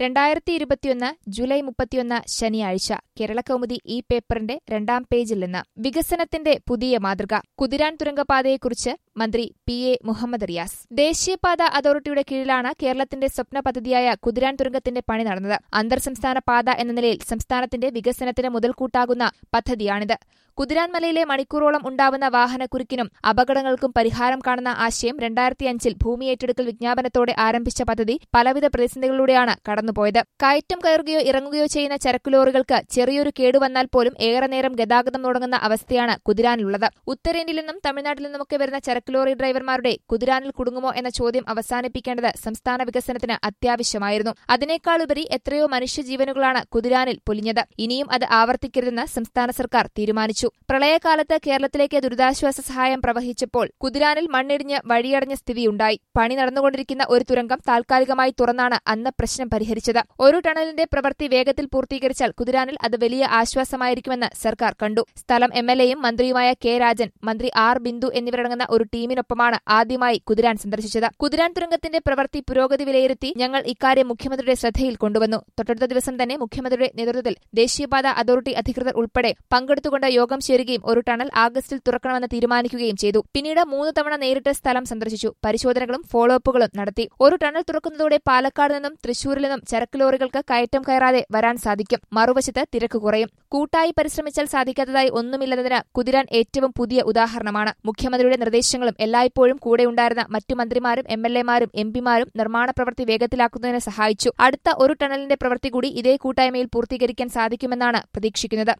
രണ്ടായിരത്തി ഇരുപത്തിയൊന്ന് ജൂലൈ മുപ്പത്തിയൊന്ന് ശനിയാഴ്ച കേരളകൗമുദി ഈ പേപ്പറിന്റെ രണ്ടാം പേജിൽ നിന്ന് വികസനത്തിന്റെ പുതിയ മാതൃക കുതിരാൻ തുരങ്കപാതയെക്കുറിച്ച് മന്ത്രി പി എ മുഹമ്മദ് റിയാസ് ദേശീയപാത അതോറിറ്റിയുടെ കീഴിലാണ് കേരളത്തിന്റെ സ്വപ്ന പദ്ധതിയായ കുതിരാൻ തുരങ്കത്തിന്റെ പണി നടന്നത് അന്തർ സംസ്ഥാന പാത എന്ന നിലയിൽ സംസ്ഥാനത്തിന്റെ വികസനത്തിന് മുതൽക്കൂട്ടാകുന്ന പദ്ധതിയാണിത് കുതിരാൻ മലയിലെ മണിക്കൂറോളം ഉണ്ടാവുന്ന വാഹനക്കുരുക്കിനും അപകടങ്ങൾക്കും പരിഹാരം കാണുന്ന ആശയം രണ്ടായിരത്തി അഞ്ചിൽ ഭൂമി ഏറ്റെടുക്കൽ വിജ്ഞാപനത്തോടെ ആരംഭിച്ച പദ്ധതി പലവിധ പ്രതിസന്ധികളിലൂടെയാണ് കടന്നുപോയത് കയറ്റം കയറുകയോ ഇറങ്ങുകയോ ചെയ്യുന്ന ചരക്ക് ലോറികൾക്ക് ചെറിയൊരു കേടുവന്നാൽ പോലും ഏറെ നേരം ഗതാഗതം തുടങ്ങുന്ന അവസ്ഥയാണ് കുതിരാനിലുള്ളത് ഉത്തരേന്ത്യയിൽ നിന്നും തമിഴ്നാട്ടിൽ നിന്നുമൊക്കെ വരുന്ന ചരക്ക് ലോറി ഡ്രൈവർമാരുടെ കുതിരാനിൽ കുടുങ്ങുമോ എന്ന ചോദ്യം അവസാനിപ്പിക്കേണ്ടത് സംസ്ഥാന വികസനത്തിന് അത്യാവശ്യമായിരുന്നു അതിനേക്കാളുപരി എത്രയോ മനുഷ്യജീവനുകളാണ് കുതിരാനിൽ പൊലിഞ്ഞത് ഇനിയും അത് ആവർത്തിക്കരുതെന്ന് സംസ്ഥാന സർക്കാർ തീരുമാനിച്ചു പ്രളയകാലത്ത് കേരളത്തിലേക്ക് ദുരിതാശ്വാസ സഹായം പ്രവഹിച്ചപ്പോൾ കുതിരാനിൽ മണ്ണിടിഞ്ഞ് വഴിയടഞ്ഞ സ്ഥിതിയുണ്ടായി പണി നടന്നുകൊണ്ടിരിക്കുന്ന ഒരു തുരങ്കം താൽക്കാലികമായി തുറന്നാണ് അന്ന് പ്രശ്നം പരിഹരിച്ചത് ഒരു ടണലിന്റെ പ്രവൃത്തി വേഗത്തിൽ പൂർത്തീകരിച്ചാൽ കുതിരാനിൽ അത് വലിയ ആശ്വാസമായിരിക്കുമെന്ന് സർക്കാർ കണ്ടു സ്ഥലം എം എൽ എയും മന്ത്രിയുമായ കെ രാജൻ മന്ത്രി ആർ ബിന്ദു എന്നിവരടങ്ങുന്ന ഒരു ടീമിനൊപ്പമാണ് ആദ്യമായി കുതിരാൻ സന്ദർശിച്ചത് കുതിരാൻ തുരങ്കത്തിന്റെ പ്രവൃത്തി പുരോഗതി വിലയിരുത്തി ഞങ്ങൾ ഇക്കാര്യം മുഖ്യമന്ത്രിയുടെ ശ്രദ്ധയിൽ കൊണ്ടുവന്നു തൊട്ടടുത്ത ദിവസം തന്നെ മുഖ്യമന്ത്രിയുടെ നേതൃത്വത്തിൽ ദേശീയപാത അതോറിറ്റി അധികൃതർ ഉൾപ്പെടെ പങ്കെടുത്തുകൊണ്ട് യോഗം ചേരുകയും ഒരു ടണൽ ആഗസ്റ്റിൽ തുറക്കണമെന്ന് തീരുമാനിക്കുകയും ചെയ്തു പിന്നീട് മൂന്ന് തവണ നേരിട്ട് സ്ഥലം സന്ദർശിച്ചു പരിശോധനകളും ഫോളോ അപ്പുകളും നടത്തി ഒരു ടണൽ തുറക്കുന്നതോടെ പാലക്കാട് നിന്നും തൃശൂരിൽ നിന്നും ചരക്ക് ലോറികൾക്ക് കയറ്റം കയറാതെ വരാൻ സാധിക്കും മറുവശത്ത് തിരക്ക് കുറയും കൂട്ടായി പരിശ്രമിച്ചാൽ സാധിക്കാത്തതായി ഒന്നുമില്ലെന്നതിന് കുതിരാൻ ഏറ്റവും പുതിയ ഉദാഹരണമാണ് മുഖ്യമന്ത്രിയുടെ നിർദ്ദേശങ്ങളും എല്ലായ്പ്പോഴും കൂടെയുണ്ടായിരുന്ന മറ്റു മന്ത്രിമാരും എം എൽ എമാരും എം പിമാരും നിർമ്മാണ പ്രവൃത്തി വേഗത്തിലാക്കുന്നതിന് സഹായിച്ചു അടുത്ത ഒരു ടണലിന്റെ പ്രവൃത്തി കൂടി ഇതേ കൂട്ടായ്മയിൽ പൂർത്തീകരിക്കാൻ സാധിക്കുമെന്നാണ് പ്രതീക്ഷിക്കുന്നത്